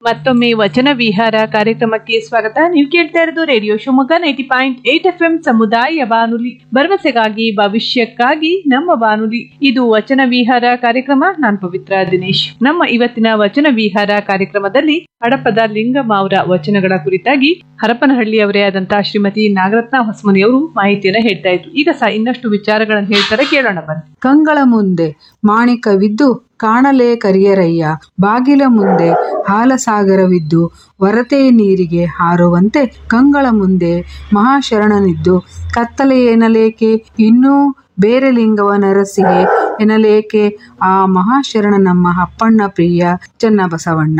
ಮತ್ತೊಮ್ಮೆ ವಚನ ವಿಹಾರ ಕಾರ್ಯಕ್ರಮಕ್ಕೆ ಸ್ವಾಗತ ನೀವು ಕೇಳ್ತಾ ಇರೋದು radio Shivamogga ninety point eight F M ಸಮುದಾಯ ಬಾನುಲಿ ಭರವಸೆಗಾಗಿ ಭವಿಷ್ಯಕ್ಕಾಗಿ ನಮ್ಮ ಬಾನುಲಿ ಇದು ವಚನ ವಿಹಾರ ಕಾರ್ಯಕ್ರಮ ನಾನ್ ಪವಿತ್ರ ದಿನೇಶ್ ನಮ್ಮ ಇವತ್ತಿನ ವಚನ ವಿಹಾರ ಕಾರ್ಯಕ್ರಮದಲ್ಲಿ ಹಡಪದ ಲಿಂಗಮ್ಮ ಅವರ ವಚನಗಳ ಕುರಿತಾಗಿ ಹರಪನಹಳ್ಳಿಯವರೇ ಆದಂತಹ ಶ್ರೀಮತಿ ನಾಗರತ್ನ ಹೊಸಮನಿಯವರು ಮಾಹಿತಿಯನ್ನ ಹೇಳ್ತಾ ಇದ್ರು ಈಗ ಸಹ ಇನ್ನಷ್ಟು ವಿಚಾರಗಳನ್ನು ಹೇಳ್ತಾರೆ ಕೇಳೋಣ ಬನ್ನಿ ಕಂಗಳ ಮುಂದೆ ಮಾಣಿಕವಿದ್ದು ಕಾಣಲೇ ಕರಿಯರಯ್ಯ ಬಾಗಿಲ ಮುಂದೆ ಹಾಲಸಾಗರವಿದ್ದು ವರತೆ ನೀರಿಗೆ ಹಾರುವಂತೆ ಕಂಗಳ ಮುಂದೆ ಮಹಾಶರಣನಿದ್ದು ಕತ್ತಲೆ ಎನಲೇಕೆ ಇನ್ನೂ ಬೇರೆ ಲಿಂಗವ ನರಸಿಗೆ ಎನಲೇಕೆ ಆ ಮಹಾಶರಣ ನಮ್ಮ ಅಪ್ಪಣ್ಣ ಪ್ರಿಯ ಚನ್ನಬಸವಣ್ಣ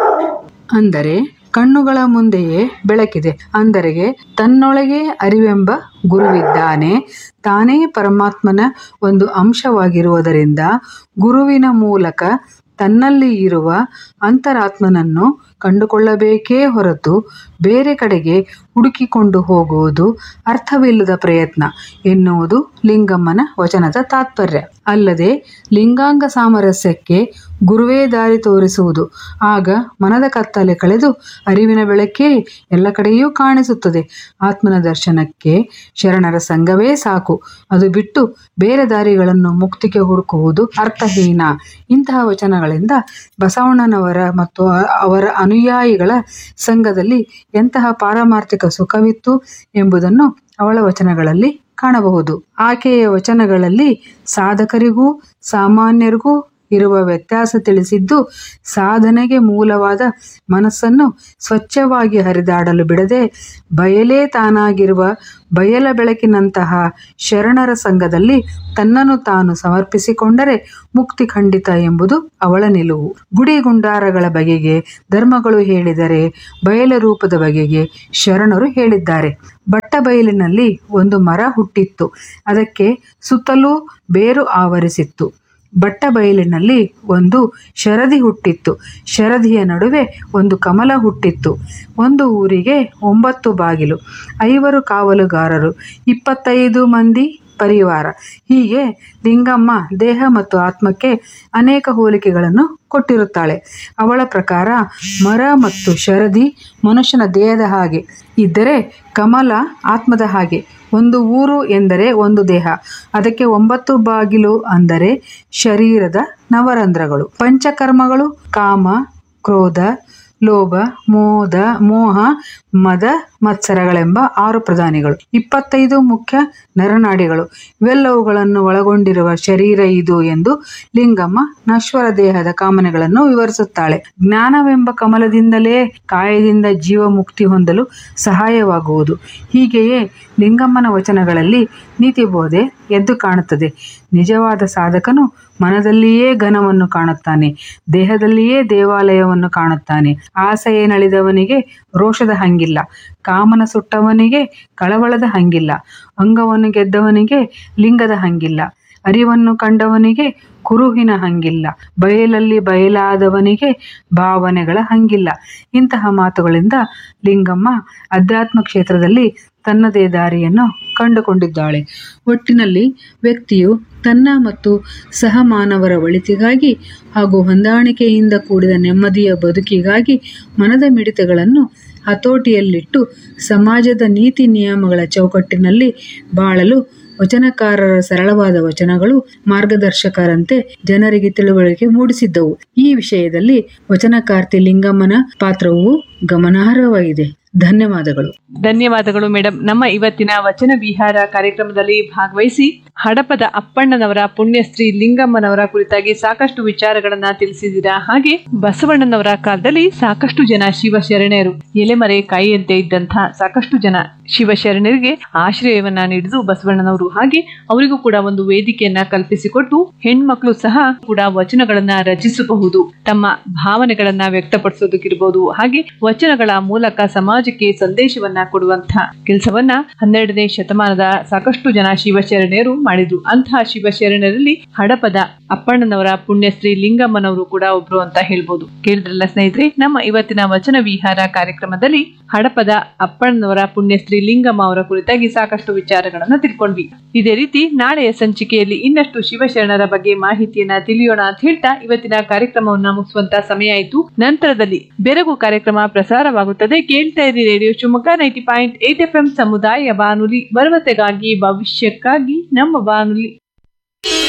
ಅಂದರೆ ಕಣ್ಣುಗಳ ಮುಂದೆಯೇ ಬೆಳಕಿದೆ ಅಂದರೆಗೆ ತನ್ನೊಳಗೆ ಅರಿವೆಂಬ ಗುರುವಿದ್ದಾನೆ ತಾನೇ ಪರಮಾತ್ಮನ ಒಂದು ಅಂಶವಾಗಿರುವುದರಿಂದ ಗುರುವಿನ ಮೂಲಕ ತನ್ನಲ್ಲಿ ಇರುವ ಅಂತರಾತ್ಮನನ್ನು ಕಂಡುಕೊಳ್ಳಬೇಕೇ ಹೊರತು ಬೇರೆ ಕಡೆಗೆ ಹುಡುಕಿಕೊಂಡು ಹೋಗುವುದು ಅರ್ಥವಿಲ್ಲದ ಪ್ರಯತ್ನ ಎನ್ನುವುದು ಲಿಂಗಮ್ಮನ ವಚನದ ತಾತ್ಪರ್ಯ ಅಲ್ಲದೆ ಲಿಂಗಾಂಗ ಸಾಮರಸ್ಯಕ್ಕೆ ಗುರುವೇ ದಾರಿ ತೋರಿಸುವುದು ಆಗ ಮನದ ಕತ್ತಲೆ ಕಳೆದು ಅರಿವಿನ ಬೆಳಕೇ ಎಲ್ಲ ಕಡೆಯೂ ಕಾಣಿಸುತ್ತದೆ ಆತ್ಮನ ದರ್ಶನಕ್ಕೆ ಶರಣರ ಸಂಘವೇ ಸಾಕು ಅದು ಬಿಟ್ಟು ಬೇರೆ ದಾರಿಗಳನ್ನು ಮುಕ್ತಿಗೆ ಹುಡುಕುವುದು ಅರ್ಥಹೀನ ಇಂತಹ ವಚನಗಳಿಂದ ಬಸವಣ್ಣನವರ ಮತ್ತು ಅ- ಅವರ ಅನುಯಾಯಿಗಳ ಸಂಘದಲ್ಲಿ ಎಂತಹ ಪಾರಮಾರ್ಥಿಕ ಸುಖವಿತ್ತು ಎಂಬುದನ್ನು ಅವಳ ವಚನಗಳಲ್ಲಿ ಕಾಣಬಹುದು ಆಕೆಯ ವಚನಗಳಲ್ಲಿ ಸಾಧಕರಿಗೂ ಸಾಮಾನ್ಯರಿಗೂ ಇರುವ ವ್ಯತ್ಯಾಸ ತಿಳಿಸಿದ್ದು ಸಾಧನೆಗೆ ಮೂಲವಾದ ಮನಸ್ಸನ್ನು ಸ್ವಚ್ಛವಾಗಿ ಹರಿದಾಡಲು ಬಿಡದೆ ಬಯಲೇ ತಾನಾಗಿರುವ ಬಯಲ ಬೆಳಕಿನಂತಹ ಶರಣರ ಸಂಘದಲ್ಲಿ ತನ್ನನ್ನು ತಾನು ಸಮರ್ಪಿಸಿಕೊಂಡರೆ ಮುಕ್ತಿ ಖಂಡಿತ ಎಂಬುದು ಅವಳ ನಿಲುವು ಗುಡಿ ಗುಂಡಾರಗಳ ಬಗೆಗೆ ಧರ್ಮಗಳು ಹೇಳಿದರೆ ಬಯಲ ರೂಪದ ಬಗೆಗೆ ಶರಣರು ಹೇಳಿದ್ದಾರೆ ಬಟ್ಟ ಬಯಲಿನಲ್ಲಿ ಒಂದು ಮರ ಹುಟ್ಟಿತ್ತು ಅದಕ್ಕೆ ಸುತ್ತಲೂ ಬೇರು ಆವರಿಸಿತ್ತು ಬಟ್ಟ ಬಯಲಿನಲ್ಲಿ ಒಂದು ಶರದಿ ಹುಟ್ಟಿತ್ತು ಶರದಿಯ ನಡುವೆ ಒಂದು ಕಮಲ ಹುಟ್ಟಿತ್ತು ಒಂದು ಊರಿಗೆ ಒಂಬತ್ತು ಬಾಗಿಲು ಐವರು ಕಾವಲುಗಾರರು ಇಪ್ಪತ್ತೈದು ಮಂದಿ ಪರಿವಾರ ಹೀಗೆ ಲಿಂಗಮ್ಮ ದೇಹ ಮತ್ತು ಆತ್ಮಕ್ಕೆ ಅನೇಕ ಹೋಲಿಕೆಗಳನ್ನು ಕೊಟ್ಟಿರುತ್ತಾಳೆ ಅವಳ ಪ್ರಕಾರ ಮರ ಮತ್ತು ಶರದಿ ಮನುಷ್ಯನ ದೇಹದ ಹಾಗೆ ಇದ್ದರೆ ಕಮಲ ಆತ್ಮದ ಹಾಗೆ ಒಂದು ಊರು ಎಂದರೆ ಒಂದು ದೇಹ ಅದಕ್ಕೆ ಒಂಬತ್ತು ಬಾಗಿಲು ಅಂದರೆ ಶರೀರದ ನವರಂಧ್ರಗಳು ಪಂಚಕರ್ಮಗಳು ಕಾಮ ಕ್ರೋಧ ಲೋಭ ಮೋದ ಮೋಹ ಮದ ಮತ್ಸರಗಳೆಂಬ ಆರು ಪ್ರಧಾನಿಗಳು ಇಪ್ಪತ್ತೈದು ಮುಖ್ಯ ನರನಾಡಿಗಳು ಇವೆಲ್ಲವುಗಳನ್ನು ಒಳಗೊಂಡಿರುವ ಶರೀರ ಇದು ಎಂದು ಲಿಂಗಮ್ಮ ನಶ್ವರ ದೇಹದ ಕಾಮನೆಗಳನ್ನು ವಿವರಿಸುತ್ತಾಳೆ ಜ್ಞಾನವೆಂಬ ಕಮಲದಿಂದಲೇ ಕಾಯದಿಂದ ಜೀವ ಮುಕ್ತಿ ಹೊಂದಲು ಸಹಾಯವಾಗುವುದು ಹೀಗೆಯೇ ಲಿಂಗಮ್ಮನ ವಚನಗಳಲ್ಲಿ ನೀತಿಬೋಧೆ ಎದ್ದು ಕಾಣುತ್ತದೆ ನಿಜವಾದ ಸಾಧಕನು ಮನದಲ್ಲಿಯೇ ಘನವನ್ನು ಕಾಣುತ್ತಾನೆ ದೇಹದಲ್ಲಿಯೇ ದೇವಾಲಯವನ್ನು ಕಾಣುತ್ತಾನೆ ಆಸೆಯೇ ನಳಿದವನಿಗೆ ರೋಷದ ಹಂಗಿಲ್ಲ ಕಾಮನ ಸುಟ್ಟವನಿಗೆ ಕಳವಳದ ಹಂಗಿಲ್ಲ ಅಂಗವನ್ನು ಗೆದ್ದವನಿಗೆ ಲಿಂಗದ ಹಂಗಿಲ್ಲ ಅರಿವನ್ನು ಕಂಡವನಿಗೆ ಕುರುಹಿನ ಹಂಗಿಲ್ಲ ಬಯಲಲ್ಲಿ ಬಯಲಾದವನಿಗೆ ಭಾವನೆಗಳ ಹಂಗಿಲ್ಲ ಇಂತಹ ಮಾತುಗಳಿಂದ ಲಿಂಗಮ್ಮ ಅಧ್ಯಾತ್ಮ ಕ್ಷೇತ್ರದಲ್ಲಿ ತನ್ನದೇ ದಾರಿಯನ್ನು ಕಂಡುಕೊಂಡಿದ್ದಾಳೆ ಒಟ್ಟಿನಲ್ಲಿ ವ್ಯಕ್ತಿಯು ತನ್ನ ಮತ್ತು ಸಹಮಾನವರ ಒಳಿತಿಗಾಗಿ ಹಾಗೂ ಹೊಂದಾಣಿಕೆಯಿಂದ ಕೂಡಿದ ನೆಮ್ಮದಿಯ ಬದುಕಿಗಾಗಿ ಮನದ ಮಿಡಿತಗಳನ್ನು ಹತೋಟಿಯಲ್ಲಿಟ್ಟು ಸಮಾಜದ ನೀತಿ ನಿಯಮಗಳ ಚೌಕಟ್ಟಿನಲ್ಲಿ ಬಾಳಲು ವಚನಕಾರರ ಸರಳವಾದ ವಚನಗಳು ಮಾರ್ಗದರ್ಶಕರಂತೆ ಜನರಿಗೆ ತಿಳುವಳಿಕೆ ಮೂಡಿಸಿದ್ದವು ಈ ವಿಷಯದಲ್ಲಿ ವಚನಕಾರ್ತಿ ಲಿಂಗಮ್ಮನ ಪಾತ್ರವು ಗಮನಾರ್ಹವಾಗಿದೆ ಧನ್ಯವಾದಗಳು ಧನ್ಯವಾದಗಳು ಮೇಡಮ್ ನಮ್ಮ ಇವತ್ತಿನ ವಚನ ವಿಹಾರ ಕಾರ್ಯಕ್ರಮದಲ್ಲಿ ಭಾಗವಹಿಸಿ ಹಡಪದ ಅಪ್ಪಣ್ಣನವರ ಪುಣ್ಯಶ್ರೀ ಲಿಂಗಮ್ಮನವರ ಕುರಿತಾಗಿ ಸಾಕಷ್ಟು ವಿಚಾರಗಳನ್ನ ತಿಳಿಸಿದ್ದೀರಾ ಹಾಗೆ ಬಸವಣ್ಣನವರ ಕಾಲದಲ್ಲಿ ಸಾಕಷ್ಟು ಜನ ಶಿವಶರಣರು ಎಲೆಮರೆ ಕಾಯಿಯಂತೆ ಇದ್ದಂತಹ ಸಾಕಷ್ಟು ಜನ ಶಿವಶರಣರಿಗೆ ಆಶ್ರಯವನ್ನ ನೀಡಿದು ಬಸವಣ್ಣನವರು ಹಾಗೆ ಅವರಿಗೂ ಕೂಡ ಒಂದು ವೇದಿಕೆಯನ್ನ ಕಲ್ಪಿಸಿಕೊಟ್ಟು ಹೆಣ್ಮಕ್ಳು ಸಹ ಕೂಡ ವಚನಗಳನ್ನ ರಚಿಸಬಹುದು ತಮ್ಮ ಭಾವನೆಗಳನ್ನ ವ್ಯಕ್ತಪಡಿಸೋದಕ್ಕಿರ್ಬೋದು ಹಾಗೆ ವಚನಗಳ ಮೂಲಕ ಸಮಾಜಕ್ಕೆ ಸಂದೇಶವನ್ನ ಕೊಡುವಂತಹ ಕೆಲಸವನ್ನ ಹನ್ನೆರಡನೇ ಶತಮಾನದ ಸಾಕಷ್ಟು ಜನ ಶಿವಶರಣರು ಮಾಡಿದ್ರು ಅಂತಹ ಶಿವಶರಣರಲ್ಲಿ ಹಡಪದ ಅಪ್ಪಣ್ಣನವರ ಪುಣ್ಯಶ್ರೀ ಲಿಂಗಮ್ಮನವರು ಕೂಡ ಒಬ್ರು ಅಂತ ಹೇಳ್ಬೋದು ಕೇಳಿದ್ರಲ್ಲ ಸ್ನೇಹಿತರೆ ನಮ್ಮ ಇವತ್ತಿನ ವಚನ ವಿಹಾರ ಕಾರ್ಯಕ್ರಮದಲ್ಲಿ ಹಡಪದ ಅಪ್ಪಣ್ಣನವರ ಪುಣ್ಯಶ್ರೀ ಪುಣ್ಯಶ್ರೀ ಲಿಂಗಮ್ಮ ಅವರ ಕುರಿತಾಗಿ ಸಾಕಷ್ಟು ವಿಚಾರಗಳನ್ನ ತಿಳ್ಕೊಂಡ್ವಿ ಇದೇ ರೀತಿ ನಾಳೆಯ ಸಂಚಿಕೆಯಲ್ಲಿ ಇನ್ನಷ್ಟು ಶಿವಶರಣರ ಬಗ್ಗೆ ಮಾಹಿತಿಯನ್ನ ತಿಳಿಯೋಣ ಅಂತ ಹೇಳ್ತಾ ಇವತ್ತಿನ ಕಾರ್ಯಕ್ರಮವನ್ನ ಮುಗಿಸುವಂತ ಸಮಯ ಆಯಿತು ನಂತರದಲ್ಲಿ ಬೆರಗು ಕಾರ್ಯಕ್ರಮ ಪ್ರಸಾರವಾಗುತ್ತದೆ ಕೇಳ್ತಾ ಇರಿ radio Shivamogga ninety point eight F M ಸಮುದಾಯ ಬಾನುಲಿ ಭರವಸೆಗಾಗಿ ಭವಿಷ್ಯಕ್ಕಾಗಿ ನಮ್ಮ ಬಾನುಲಿ